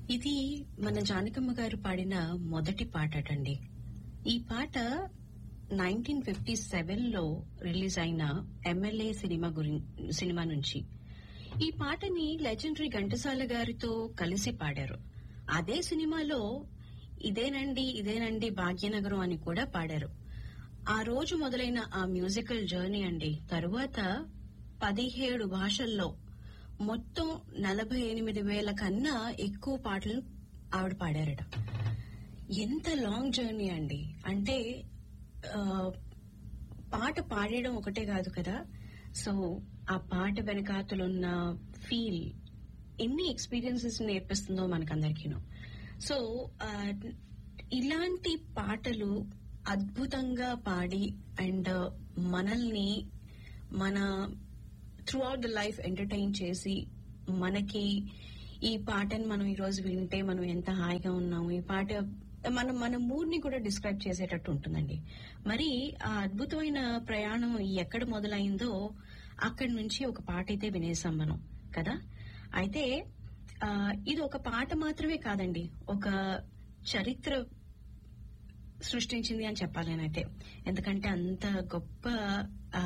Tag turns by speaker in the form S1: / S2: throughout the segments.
S1: ఇది మన జానకమ్మ గారు పాడిన మొదటి పాట అటండి ఈ పాట నైన్టీన్ ఫిఫ్టీ సెవెన్ లో రిలీజ్ అయిన ఎమ్మెల్యే సినిమా గురి సినిమా నుంచి ఈ పాటని లెజెండరీ ఘంటసాల గారితో కలిసి పాడారు అదే సినిమాలో ఇదేనండి ఇదేనండి భాగ్యనగరం అని కూడా పాడారు ఆ రోజు మొదలైన ఆ మ్యూజికల్ జర్నీ అండి తరువాత పదిహేడు భాషల్లో మొత్తం నలభై ఎనిమిది వేల కన్నా ఎక్కువ పాటలు ఆవిడ పాడారట ఎంత లాంగ్ జర్నీ అండి అంటే ఆ, పాట పాడడం ఒకటే కాదు కదా సో ఆ పాట వెనకాతలున్న ఫీల్ ఎన్ని ఎక్స్పీరియన్సెస్ నేర్పిస్తుందో మనకందరికీను సో ఆ, ఇలాంటి పాటలు అద్భుతంగా పాడి అండ్ మనల్ని మన throughout the life entertain చేసి మనకి ఈ పాటని మనం ఈ రోజు వింటే మనం ఎంత హాయిగా ఉన్నాము ఈ పాట మనం మన మూడ్ ని కూడా డిస్క్రైబ్ చేసేటట్టు ఉంటుందండి మరి ఆ అద్భుతమైన ప్రయాణం ఎక్కడ మొదలైందో అక్కడి నుంచి ఒక పాట అయితే వినేసాం మనం కదా అయితే ఆ, ఇది ఒక పాట మాత్రమే కాదండి ఒక చరిత్ర సృష్టించింది అని చెప్పాలి నేనైతే ఎందుకంటే అంత గొప్ప ఆ,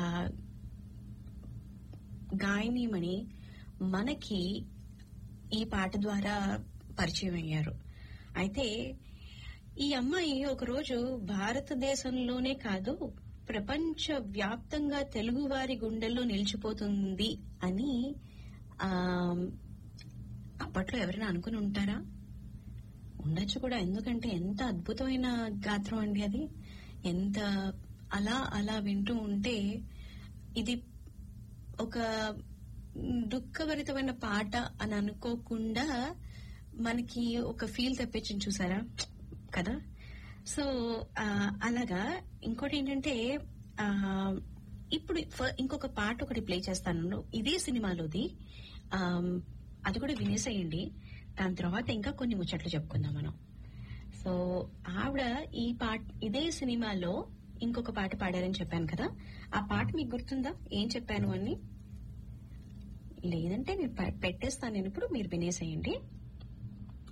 S1: గాయనీమణి మనకి ఈ పాట ద్వారా పరిచయం అయ్యారు అయితే ఈ అమ్మాయి ఒకరోజు భారతదేశంలోనే కాదు ప్రపంచ వ్యాప్తంగా తెలుగు వారి గుండెల్లో నిలిచిపోతుంది అని ఆ, అప్పట్లో ఎవరైనా అనుకుని ఉంటారా ఉండొచ్చు కూడా ఎందుకంటే ఎంత అద్భుతమైన గాత్రం అండి అది ఎంత అలా అలా వింటూ ఉంటే ఇది ఒక దుఃఖభరితమైన పాట అని అనుకోకుండా మనకి ఒక ఫీల్ తెప్పించింది చూసారా కదా సో ఆ, అలాగా ఇంకోటి ఏంటంటే ఆ, ఇప్పుడు ఫ- ఇంకొక పాట ఒకటి ప్లే చేస్తాను ఇదే సినిమాలోది ఆ, అది కూడా వినేసేయండి దాని తర్వాత ఇంకా కొన్ని ముచ్చట్లు చెప్పుకుందాం మనం సో ఆవిడ ఈ పాట ఇదే సినిమాలో ఇంకొక పాట పాడారని చెప్పాను కదా ఆ పాట మీకు గుర్తుందా ఏం చెప్పాను అని లేదంటే నేను పె- పెట్టేస్తాను నేను ఇప్పుడు మీరు వినేసేయండి